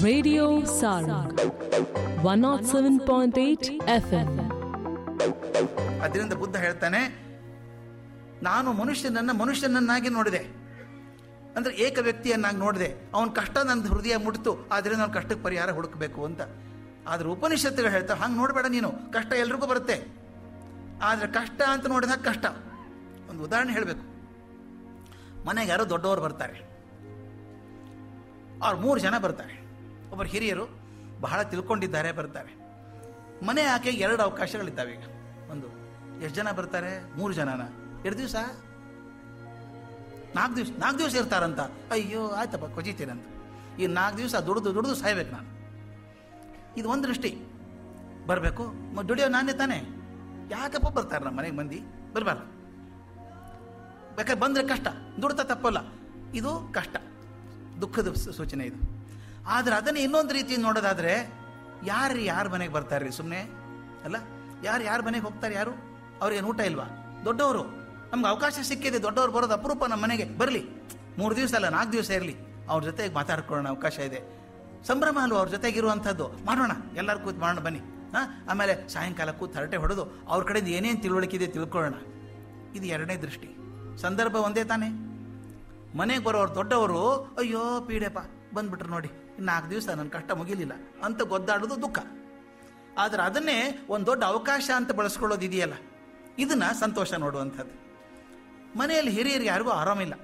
Radio Sarang 107.8 FM. ಅದರಿಂದ ಬುದ್ಧ ಹೇಳ್ತಾನೆ ನಾನು ಮನುಷ್ಯನನ್ನ ಮನುಷ್ಯನನ್ನಾಗಿ ನೋಡಿದೆ ಅಂದ್ರೆ ಏಕ ವ್ಯಕ್ತಿಯನ್ನಾಗಿ ನೋಡಿದೆ ಅವನ ಕಷ್ಟ ನನ್ನ ಹೃದಯ ಮುಟ್ಟಿತು ಆದ್ದರಿಂದ ಅವ್ನ ಕಷ್ಟಕ್ಕೆ ಪರಿಹಾರ ಹುಡುಕಬೇಕು ಅಂತ ಆದ್ರೆ ಉಪನಿಷತ್ತುಗಳು ಹೇಳ್ತಾವೆ ಹಂಗೆ ನೋಡಬೇಡ ನೀನು ಕಷ್ಟ ಎಲ್ರಿಗೂ ಬರುತ್ತೆ ಆದರೆ ಕಷ್ಟ ಅಂತ ನೋಡಿದಾಗ ಕಷ್ಟ ಒಂದು ಉದಾಹರಣೆ ಹೇಳಬೇಕು ಮನೆಗೆ ಯಾರೋ ದೊಡ್ಡವರು ಬರ್ತಾರೆ ಅವ್ರು ಮೂರು ಜನ ಬರ್ತಾರೆ ಒಬ್ಬರು ಹಿರಿಯರು ಬಹಳ ತಿಳ್ಕೊಂಡಿದ್ದಾರೆ ಬರ್ತಾರೆ ಮನೆ ಆಕೆಗೆ ಎರಡು ಅವಕಾಶಗಳಿದ್ದಾವೆ ಈಗ ಒಂದು ಎಷ್ಟು ಜನ ಬರ್ತಾರೆ ಮೂರು ಜನನ ಎರಡು ದಿವಸ ನಾಲ್ಕು ದಿವಸ ನಾಲ್ಕು ದಿವಸ ಇರ್ತಾರಂತ ಅಯ್ಯೋ ಆಯ್ತಪ್ಪ ಕೊಜಿತೀರಂತ ಈ ನಾಲ್ಕು ದಿವಸ ದುಡ್ದು ದುಡ್ದು ಸಾಯ್ಬೇಕು ನಾನು ಇದು ಒಂದು ದೃಷ್ಟಿ ಬರಬೇಕು ದುಡಿಯೋ ನಾನೇ ತಾನೇ ಯಾಕಪ್ಪ ಬರ್ತಾರೆ ನಮ್ಮ ಮನೆಗೆ ಮಂದಿ ಬರಬಾರ್ದು ಬೇಕಾದ್ರೆ ಬಂದರೆ ಕಷ್ಟ ದುಡ್ತಾ ತಪ್ಪಲ್ಲ ಇದು ಕಷ್ಟ ದುಃಖದ ಸೂ- ಸೂಚನೆ ಇದು ಆದರೆ ಅದನ್ನು ಇನ್ನೊಂದು ರೀತಿ ನೋಡೋದಾದರೆ ಯಾರು ಯಾರ ಮನೆಗೆ ಬರ್ತಾರೆ ರೀ ಸುಮ್ಮನೆ ಅಲ್ಲ ಯಾರು ಯಾರ ಮನೆಗೆ ಹೋಗ್ತಾರೆ ಯಾರು ಅವ್ರಿಗೆ ಊಟ ಇಲ್ವಾ ದೊಡ್ಡವರು ನಮ್ಗೆ ಅವಕಾಶ ಸಿಕ್ಕಿದೆ ದೊಡ್ಡವರು ಬರೋದು ಅಪರೂಪ ನಮ್ಮ ಮನೆಗೆ ಬರಲಿ ಮೂರು ದಿವಸ ಅಲ್ಲ ನಾಲ್ಕು ದಿವಸ ಇರಲಿ ಅವ್ರ ಜೊತೆಗೆ ಮಾತಾಡ್ಕೊಳ್ಳೋಣ ಅವಕಾಶ ಇದೆ ಸಂಭ್ರಮ ಅಲ್ವ ಅವ್ರ ಜೊತೆಗಿರುವಂಥದ್ದು ಮಾಡೋಣ ಎಲ್ಲರೂ ಕೂತ್ ಮಾಡೋಣ ಬನ್ನಿ ಹಾಂ ಆಮೇಲೆ ಸಾಯಂಕಾಲ ಕೂತ್ ಹರಟೆ ಹೊಡೆದು ಅವ್ರ ಕಡೆಯಿಂದ ಏನೇನು ತಿಳುವಳಿಕೆ ಇದೆ ತಿಳ್ಕೊಳ್ಳೋಣ ಇದು ಎರಡನೇ ದೃಷ್ಟಿ ಸಂದರ್ಭ ಒಂದೇ ತಾನೇ ಮನೆಗೆ ಬರೋರು ದೊಡ್ಡವರು ಅಯ್ಯೋ ಪೀಡೆಪ್ಪ ಬಂದ್ಬಿಟ್ರು ನೋಡಿ ನಾಲ್ಕು ದಿವಸ ನನ್ನ ಕಷ್ಟ ಮುಗಿಲಿಲ್ಲ ಅಂತ ಗೊದ್ದಾಡೋದು ದುಃಖ ಆದ್ರೆ ಅದನ್ನೇ ಒಂದು ದೊಡ್ಡ ಅವಕಾಶ ಅಂತ ಬಳಸ್ಕೊಳ್ಳೋದು ಇದೆಯಲ್ಲ ಇದನ್ನ ಸಂತೋಷ ನೋಡುವಂಥದ್ದು ಮನೆಯಲ್ಲಿ ಹಿರಿಯರಿಗೆ ಯಾರಿಗೂ ಆರಾಮಿಲ್ಲ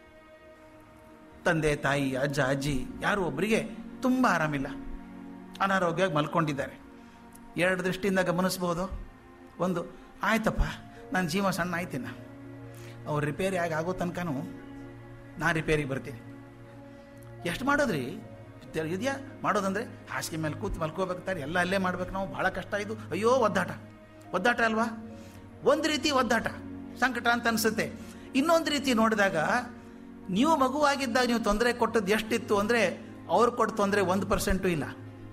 ತಂದೆ ತಾಯಿ ಅಜ್ಜ ಅಜ್ಜಿ ಯಾರು ಒಬ್ಬರಿಗೆ ತುಂಬ ಆರಾಮಿಲ್ಲ ಅನಾರೋಗ್ಯವಾಗಿ ಮಲ್ಕೊಂಡಿದ್ದಾರೆ ಎರಡು ದೃಷ್ಟಿಯಿಂದ ಗಮನಿಸ್ಬೋದು ಒಂದು ಆಯ್ತಪ್ಪ ನನ್ನ ಜೀವ ಸಣ್ಣ ಆಯ್ತಿನ ಅವ್ರು ರಿಪೇರಿ ಆಗಿ ಆಗೋ ತನಕನೂ ನಾ ರಿಪೇರಿಗೆ ಬರ್ತೀನಿ ಎಷ್ಟು ಮಾಡೋದ್ರಿ ಇದ್ಯ- ಇದೆಯಾ ಮಾಡೋದಂದ್ರೆ ಹಾಸಿಗೆ ಮೇಲೆ ಕೂತು ಮಲ್ಕೋಬೇಕಾಗ್ತಾರೆ ಎಲ್ಲ ಅಲ್ಲೇ ಮಾಡ್ಬೇಕು ನಾವು ಭಾಳ ಕಷ್ಟ ಇದು ಅಯ್ಯೋ ಒದ್ದಾಟ ಒದ್ದಾಟ ಅಲ್ವಾ ಒಂದು ರೀತಿ ಒದ್ದಾಟ ಸಂಕಟ ಅಂತ ಅನಿಸುತ್ತೆ ಇನ್ನೊಂದು ರೀತಿ ನೋಡಿದಾಗ ನೀವು ಮಗುವಾಗಿದ್ದಾಗ ನೀವು ತೊಂದರೆ ಕೊಟ್ಟದ್ದು ಎಷ್ಟಿತ್ತು ಅಂದರೆ ಅವ್ರು ಕೊಟ್ಟ ತೊಂದರೆ ಒಂದು ಪರ್ಸೆಂಟು ಇಲ್ಲ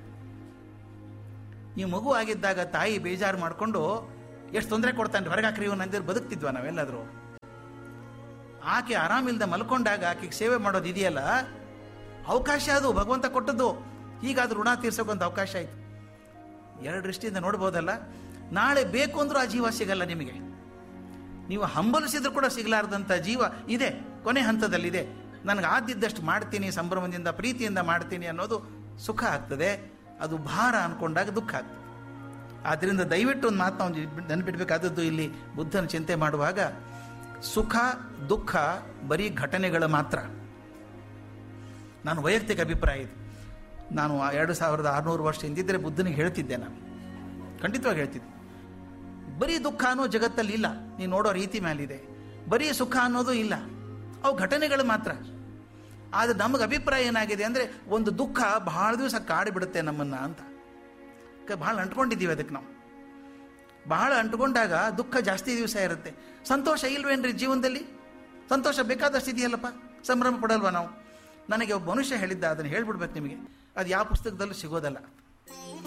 ನೀವು ಮಗು ಆಗಿದ್ದಾಗ ತಾಯಿ ಬೇಜಾರು ಮಾಡಿಕೊಂಡು ಎಷ್ಟು ತೊಂದರೆ ಕೊಡ್ತಾನೆ ಹೊರಗೆ ಹಾಕ್ರಿ ಇವ್ನು ಅಂದಿರು ಬದುಕ್ತಿದ್ವ ನಾವೆಲ್ಲಾದರೂ ಆಕೆ ಆರಾಮಿಲ್ದ ಮಲ್ಕೊಂಡಾಗ ಆಕೆಗೆ ಸೇವೆ ಮಾಡೋದು ಇದೆಯಲ್ಲ ಅವಕಾಶ ಅದು ಭಗವಂತ ಕೊಟ್ಟದ್ದು ಹೀಗಾದ್ರೂ ಋಣ ತೀರ್ಸೋಕೊಂದು ಅವಕಾಶ ಆಯಿತು ಎರಡು ದೃಷ್ಟಿಯಿಂದ ನೋಡ್ಬೋದಲ್ಲ ನಾಳೆ ಬೇಕು ಅಂದ್ರೂ ಆ ಜೀವ ಸಿಗಲ್ಲ ನಿಮಗೆ ನೀವು ಹಂಬಲಿಸಿದ್ರು ಕೂಡ ಸಿಗಲಾರ್ದಂಥ ಜೀವ ಇದೆ ಕೊನೆ ಹಂತದಲ್ಲಿದೆ ನನಗೆ ಆದಿದ್ದಷ್ಟು ಮಾಡ್ತೀನಿ ಸಂಭ್ರಮದಿಂದ ಪ್ರೀತಿಯಿಂದ ಮಾಡ್ತೀನಿ ಅನ್ನೋದು ಸುಖ ಆಗ್ತದೆ ಅದು ಭಾರ ಅನ್ಕೊಂಡಾಗ ದುಃಖ ಆಗ್ತದೆ ಆದ್ದರಿಂದ ದಯವಿಟ್ಟು ಒಂದು ಮಾತು ನಾವು ನೆನಪಿಡ್ಬೇಕಾದದ್ದು ಇಲ್ಲಿ ಬುದ್ಧನ ಚಿಂತೆ ಮಾಡುವಾಗ ಸುಖ ದುಃಖ ಬರೀ ಘಟನೆಗಳು ಮಾತ್ರ ನಾನು ವೈಯಕ್ತಿಕ ಅಭಿಪ್ರಾಯ ಇದು ನಾನು ಆ ಎರಡು ಸಾವಿರದ ಆರುನೂರು ವರ್ಷ ಹಿಂದಿದ್ದರೆ ಬುದ್ಧನಿಗೆ ಹೇಳ್ತಿದ್ದೆ ನಾನು ಖಂಡಿತವಾಗಿ ಹೇಳ್ತಿದ್ದೆ ಬರೀ ದುಃಖ ಅನ್ನೋ ಜಗತ್ತಲ್ಲಿ ಇಲ್ಲ ನೀವು ನೋಡೋ ರೀತಿ ಮೇಲಿದೆ ಬರೀ ಸುಖ ಅನ್ನೋದು ಇಲ್ಲ ಅವು ಘಟನೆಗಳು ಮಾತ್ರ ಆದರೆ ನಮಗೆ ಅಭಿಪ್ರಾಯ ಏನಾಗಿದೆ ಅಂದರೆ ಒಂದು ದುಃಖ ಬಹಳ ದಿವಸ ಕಾಡಿಬಿಡುತ್ತೆ ನಮ್ಮನ್ನು ಅಂತ ಕ- ಬಹಳ ಅಂಟ್ಕೊಂಡಿದ್ದೀವಿ ಅದಕ್ಕೆ ನಾವು ಬಹಳ ಅಂಟ್ಕೊಂಡಾಗ ದುಃಖ ಜಾಸ್ತಿ ದಿವಸ ಇರುತ್ತೆ ಸಂತೋಷ ಇಲ್ವೇನ್ರಿ ಜೀವನದಲ್ಲಿ ಸಂತೋಷ ಬೇಕಾದಷ್ಟು ಇದೆಯಲ್ಲಪ್ಪ ಸಂಭ್ರಮ ಪಡಲ್ವಾ ನಾವು ನನಗೆ ಒಬ್ಬ ಮನುಷ್ಯ ಹೇಳಿದ್ದ ಅದನ್ನು ಹೇಳ್ಬಿಡ್ಬೇಕು ನಿಮಗೆ ಅದು ಯಾವ ಪುಸ್ತಕದಲ್ಲೂ ಸಿಗೋದಲ್ಲ